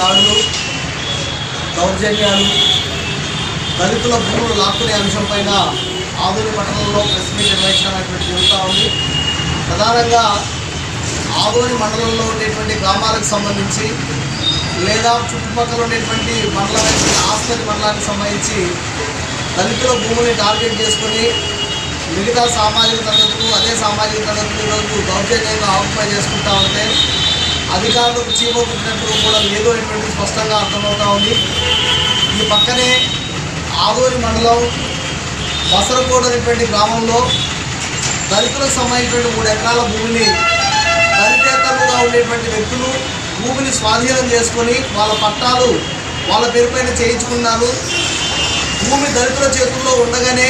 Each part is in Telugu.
దాడులు దౌర్జన్యాలు దళితుల భూములు లాక్కునే అంశంపైన ఆదూరి పట్టణంలో ప్రెస్ మీట్ నిర్వహించడం అనేటువంటి జరుగుతూ ఉంది ప్రధానంగా ఆదోని మండలంలో ఉండేటువంటి గ్రామాలకు సంబంధించి లేదా చుట్టుపక్కల ఉండేటువంటి మండలమైన ఆస్పత్రి మండలానికి సంబంధించి దళితుల భూముల్ని టార్గెట్ చేసుకొని మిగతా సామాజిక తరగతులు అదే సామాజిక తరగతులు ఈరోజు దౌర్జన్యంగా ఆక్యుపై చేసుకుంటా ఉంటే అధికారులకు చీమ పుట్టినట్టు కూడా లేదు అనేటువంటి స్పష్టంగా అర్థమవుతా ఉంది ఈ పక్కనే ఆదోని మండలం బసరకోట అనేటువంటి గ్రామంలో దళితులకు సంబంధించినటువంటి మూడు ఎకరాల భూమిని దళితేతరులుగా ఉండేటువంటి వ్యక్తులు భూమిని స్వాధీనం చేసుకొని వాళ్ళ పట్టాలు వాళ్ళ పేరుపైన చేయించుకున్నారు భూమి దళితుల చేతుల్లో ఉండగానే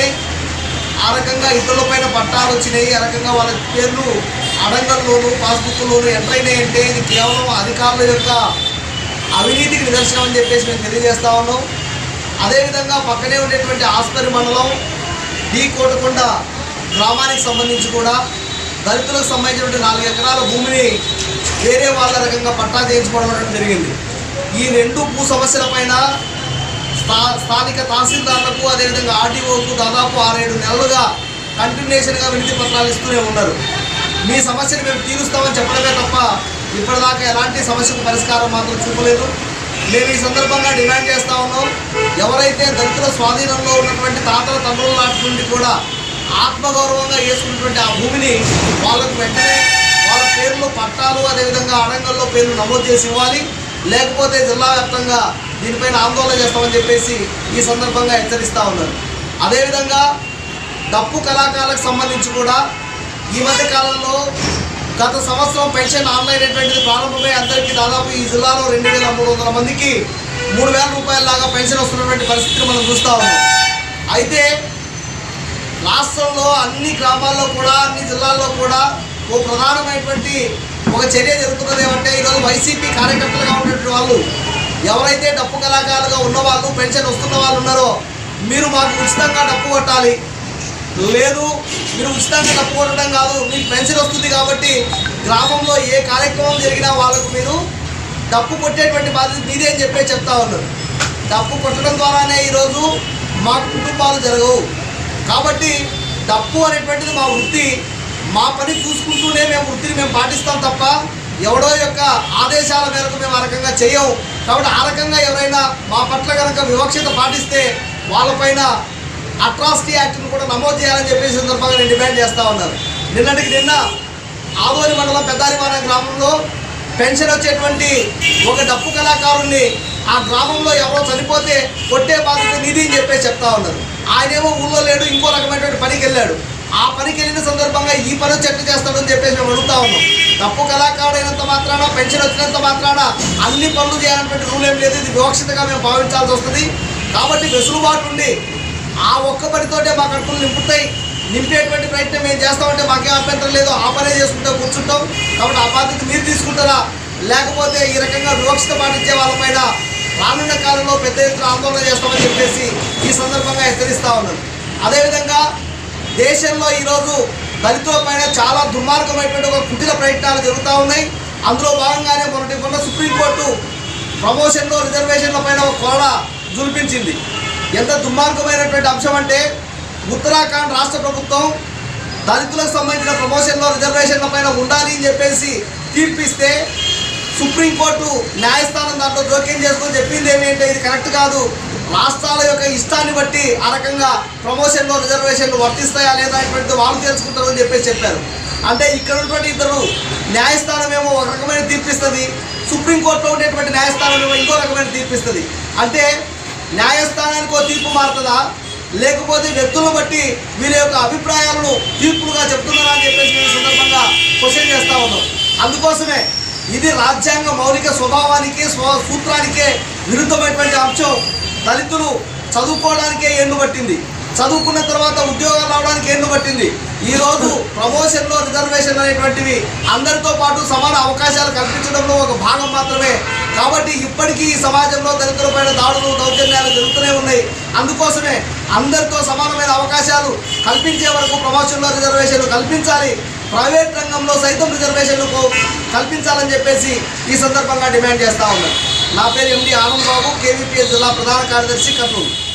ఆ రకంగా ఇతరులపైన పట్టాలు వచ్చినాయి ఆ రకంగా వాళ్ళ పేర్లు అడంగల్లోను పాస్బుక్లోను ఎంటర్ అయినాయంటే ఇది కేవలం అధికారుల యొక్క అవినీతికి నిదర్శనం అని చెప్పేసి మేము తెలియజేస్తా ఉన్నాం అదేవిధంగా పక్కనే ఉండేటువంటి ఆస్పరి మండలం డి కోటకొండ గ్రామానికి సంబంధించి కూడా దళితులకు సంబంధించినటువంటి నాలుగు ఎకరాల భూమిని వేరే వాళ్ళ రకంగా పట్టా చేయించుకోవడం అనేది జరిగింది ఈ రెండు భూ సమస్యలపైన స్థా స్థానిక తహసీల్దార్లకు అదేవిధంగా ఆర్డీఓకు దాదాపు ఆరేడు నెలలుగా కంటిన్యూషన్గా వినతి పత్రాలు ఇస్తూనే ఉన్నారు మీ సమస్యను మేము తీరుస్తామని చెప్పడమే తప్ప ఇప్పటిదాకా ఎలాంటి సమస్యకు పరిష్కారం మాత్రం చూపలేదు మేము ఈ సందర్భంగా డిమాండ్ చేస్తా ఉన్నాం ఎవరైతే దళితుల స్వాధీనంలో ఉన్నటువంటి తాతల తండ్రుల నాటి నుండి కూడా ఆత్మగౌరవంగా వేసుకున్నటువంటి ఆ భూమిని వాళ్ళకు వెంటనే వాళ్ళ పేర్లు పట్టాలు అదేవిధంగా అడంగల్లో పేర్లు నమోదు చేసి ఇవ్వాలి లేకపోతే జిల్లా వ్యాప్తంగా దీనిపైన ఆందోళన చేస్తామని చెప్పేసి ఈ సందర్భంగా హెచ్చరిస్తూ ఉన్నారు అదేవిధంగా డప్పు కళాకారులకు సంబంధించి కూడా ఈ మధ్య కాలంలో గత సంవత్సరం పెన్షన్ ఆన్లైన్ అనేటువంటిది ప్రారంభమై అందరికీ దాదాపు ఈ జిల్లాలో రెండు వేల మూడు వందల మందికి మూడు వేల రూపాయల లాగా పెన్షన్ వస్తున్నటువంటి పరిస్థితిని మనం చూస్తూ ఉన్నాం అయితే రాష్ట్రంలో అన్ని గ్రామాల్లో కూడా అన్ని జిల్లాల్లో కూడా ఓ ప్రధానమైనటువంటి ఒక చర్య జరుగుతున్నది ఏమంటే ఈరోజు వైసీపీ కార్యకర్తలుగా ఉన్నటువంటి వాళ్ళు ఎవరైతే డప్పు కళాకారులుగా ఉన్న వాళ్ళు పెన్షన్ వస్తున్న వాళ్ళు ఉన్నారో మీరు మాకు ఉచితంగా డప్పు కొట్టాలి లేదు మీరు ఉచితంగా డప్పు కొట్టడం కాదు మీకు పెన్షన్ వస్తుంది కాబట్టి గ్రామంలో ఏ కార్యక్రమం జరిగినా వాళ్ళకు మీరు డప్పు కొట్టేటువంటి బాధ్యత మీదే అని చెప్పే చెప్తా ఉన్నారు డప్పు కొట్టడం ద్వారానే ఈరోజు మా కుటుంబాలు జరగవు కాబట్టి డప్పు అనేటువంటిది మా వృత్తి మా పని చూసుకుంటూనే మేము వృత్తిని మేము పాటిస్తాం తప్ప ఎవడో యొక్క ఆదేశాల మేరకు మేము ఆ రకంగా చేయము కాబట్టి ఆ రకంగా ఎవరైనా మా పట్ల కనుక వివక్షత పాటిస్తే వాళ్ళపైన అట్రాసిటీ యాక్ట్ను కూడా నమోదు చేయాలని చెప్పేసి సందర్భంగా నేను డిమాండ్ చేస్తా ఉన్నాను నిన్నటికి నిన్న ఆదోని మండలం పెద్దారివాన గ్రామంలో పెన్షన్ వచ్చేటువంటి ఒక డప్పు కళాకారుణ్ణి ఆ గ్రామంలో ఎవరో చనిపోతే కొట్టే బాధ్యత నిధి అని చెప్పేసి చెప్తా ఉన్నారు ఆయనేమో ఊళ్ళో లేడు ఇంకో రకమైనటువంటి పనికి వెళ్ళాడు ఆ పనికి వెళ్ళిన సందర్భంగా ఈ పని చెట్టు చేస్తాడని చెప్పేసి మేము అడుగుతా ఉన్నాం తప్పు కళాకారుడు అయినంత మాత్రాన పెన్షన్ వచ్చినంత మాత్రాన అన్ని పనులు చేయాలన్నటువంటి రూల్ ఏం లేదు ఇది వివక్షతగా మేము భావించాల్సి వస్తుంది కాబట్టి వెసులుబాటు ఉండి ఆ ఒక్క పనితోటే మా కడుపులు నింపుతాయి నింపేటువంటి ప్రయత్నం మేము చేస్తామంటే మాకేం అభ్యంతరం లేదు ఆ పనే చేసుకుంటూ కూర్చుంటాం కాబట్టి ఆ బాధ్యత మీరు తీసుకుంటారా లేకపోతే ఈ రకంగా వివక్షత పాటించే వాళ్ళపైన రానున్న కాలంలో పెద్ద ఎత్తున ఆందోళన చేస్తామని చెప్పేసి ఈ సందర్భంగా హెచ్చరిస్తా ఉన్నాను అదేవిధంగా దేశంలో ఈరోజు దళితుల పైన చాలా దుర్మార్గమైనటువంటి ఒక కుటిల ప్రయత్నాలు జరుగుతూ ఉన్నాయి అందులో భాగంగానే మొన్నటి మొన్న సుప్రీంకోర్టు ప్రమోషన్లో రిజర్వేషన్ల పైన ఒక కోడ జుల్పించింది ఎంత దుర్మార్గమైనటువంటి అంశం అంటే ఉత్తరాఖండ్ రాష్ట్ర ప్రభుత్వం దళితులకు సంబంధించిన ప్రమోషన్లో రిజర్వేషన్ల పైన ఉండాలి అని చెప్పేసి తీర్పిస్తే సుప్రీంకోర్టు న్యాయస్థానం దాంట్లో జోక్యం చేసుకొని చెప్పింది ఏమి అంటే ఇది కరెక్ట్ కాదు రాష్ట్రాల యొక్క ఇష్టాన్ని బట్టి ఆ రకంగా ప్రమోషన్లో రిజర్వేషన్లు వర్తిస్తాయా లేదా అనేటువంటిది వాళ్ళు తెలుసుకుంటారు అని చెప్పేసి చెప్పారు అంటే ఇక్కడ ఉన్నటువంటి ఇద్దరు న్యాయస్థానం ఏమో ఒక రకమైన తీర్పిస్తుంది సుప్రీంకోర్టులో ఉండేటువంటి న్యాయస్థానం ఏమో ఇంకో రకమైన తీర్పిస్తుంది అంటే న్యాయస్థానానికి ఒక తీర్పు మారుతుందా లేకపోతే వ్యక్తులను బట్టి వీళ్ళ యొక్క అభిప్రాయాలను తీర్పులుగా చెప్తున్నారా అని చెప్పేసి మేము ఈ సందర్భంగా క్వశ్చన్ చేస్తా ఉన్నాం అందుకోసమే ఇది రాజ్యాంగ మౌలిక స్వభావానికి స్వ సూత్రానికే విరుద్ధమైనటువంటి అంశం దళితులు చదువుకోవడానికే ఎండు పట్టింది చదువుకున్న తర్వాత ఉద్యోగాలు రావడానికి ఎండు పట్టింది ఈరోజు ప్రమోషన్లో రిజర్వేషన్ అనేటువంటివి అందరితో పాటు సమాన అవకాశాలు కల్పించడంలో ఒక భాగం మాత్రమే కాబట్టి ఇప్పటికీ ఈ సమాజంలో దళితులపైన దాడులు దౌర్జన్యాలు జరుగుతూనే ఉన్నాయి అందుకోసమే అందరితో సమానమైన అవకాశాలు కల్పించే వరకు ప్రమోషన్లో రిజర్వేషన్లు కల్పించాలి ప్రైవేట్ రంగంలో సైతం రిజర్వేషన్లు కో- కల్పించాలని చెప్పేసి ఈ సందర్భంగా డిమాండ్ చేస్తా ఉన్నారు నా పేరు ఎండి ఆనంద్ బాబు కేవీపీఎస్ జిల్లా ప్రధాన కార్యదర్శి కర్నూలు